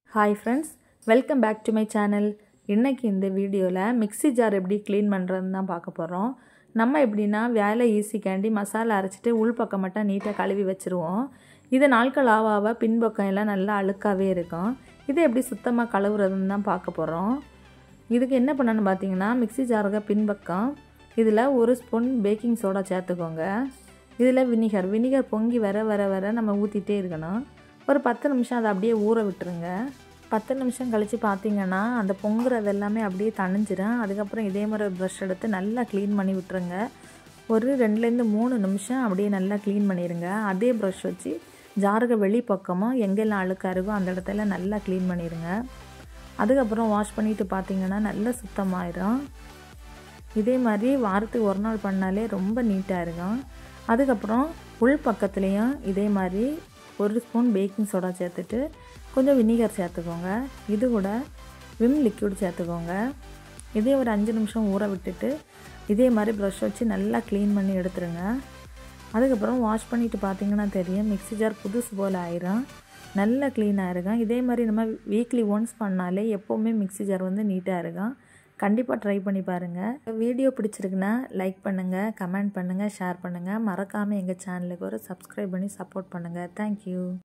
hi friends welcome back to my channel இன்றைக்கி இந்த வீடியோவில் மிக்ஸி ஜார் எப்படி க்ளீன் பண்ணுறதுன்னு தான் பார்க்க போகிறோம் நம்ம எப்படின்னா வேலை ஈஸிக்காண்டி மசாலா அரைச்சிட்டு உள்பக்கம் மட்டும் நீட்டாக கழுவி வச்சுருவோம் இது நாட்கள் ஆவ ஆவ பின்பக்கம் எல்லாம் நல்லா அழுக்காகவே இருக்கும் இதை எப்படி சுத்தமாக கழுவுறதுன்னு தான் பார்க்க போகிறோம் இதுக்கு என்ன பண்ணணும்னு பார்த்தீங்கன்னா மிக்ஸி ஜாருக்கு பின்பக்கம் இதில் ஒரு ஸ்பூன் பேக்கிங் சோடா சேர்த்துக்கோங்க இதில் வினிகர் வினிகர் பொங்கி வர வர வர நம்ம ஊற்றிட்டே இருக்கணும் ஒரு பத்து நிமிஷம் அதை அப்படியே ஊற விட்டுருங்க பத்து நிமிஷம் கழித்து பார்த்தீங்கன்னா அந்த பொங்குறது எல்லாமே அப்படியே தணிஞ்சிடும் அதுக்கப்புறம் இதே மாதிரி ப்ரஷ் எடுத்து நல்லா க்ளீன் பண்ணி விட்டுருங்க ஒரு ரெண்டுலேருந்து மூணு நிமிஷம் அப்படியே நல்லா க்ளீன் பண்ணிடுங்க அதே ப்ரஷ் வச்சு ஜாருக்கு வெளி பக்கமும் எங்கெல்லாம் அழுக்காக இருக்கோ அந்த இடத்துல நல்லா க்ளீன் பண்ணிடுங்க அதுக்கப்புறம் வாஷ் பண்ணிவிட்டு பார்த்தீங்கன்னா நல்லா சுத்தமாயிடும் இதே மாதிரி வாரத்துக்கு ஒரு நாள் பண்ணாலே ரொம்ப நீட்டாக இருக்கும் அதுக்கப்புறம் உள் பக்கத்துலேயும் இதே மாதிரி ஒரு ஸ்பூன் பேக்கிங் சோடா சேர்த்துட்டு கொஞ்சம் வினிகர் சேர்த்துக்கோங்க இது கூட விம் லிக்விட் சேர்த்துக்கோங்க இதே ஒரு அஞ்சு நிமிஷம் ஊற விட்டுட்டு இதே மாதிரி ப்ரஷ் வச்சு நல்லா க்ளீன் பண்ணி எடுத்துருங்க அதுக்கப்புறம் வாஷ் பண்ணிவிட்டு பார்த்தீங்கன்னா தெரியும் மிக்ஸி ஜார் புதுசு போல் ஆயிரும் நல்லா க்ளீனாக இருக்கும் இதே மாதிரி நம்ம வீக்லி ஒன்ஸ் பண்ணாலே எப்போவுமே மிக்ஸி ஜார் வந்து நீட்டாக இருக்கும் கண்டிப்பாக ட்ரை பண்ணி பாருங்கள் வீடியோ பிடிச்சிருக்குன்னா லைக் பண்ணுங்கள் கமெண்ட் பண்ணுங்கள் ஷேர் பண்ணுங்கள் மறக்காமல் எங்கள் சேனலுக்கு ஒரு சப்ஸ்கிரைப் பண்ணி சப்போர்ட் பண்ணுங்கள் தேங்க்யூ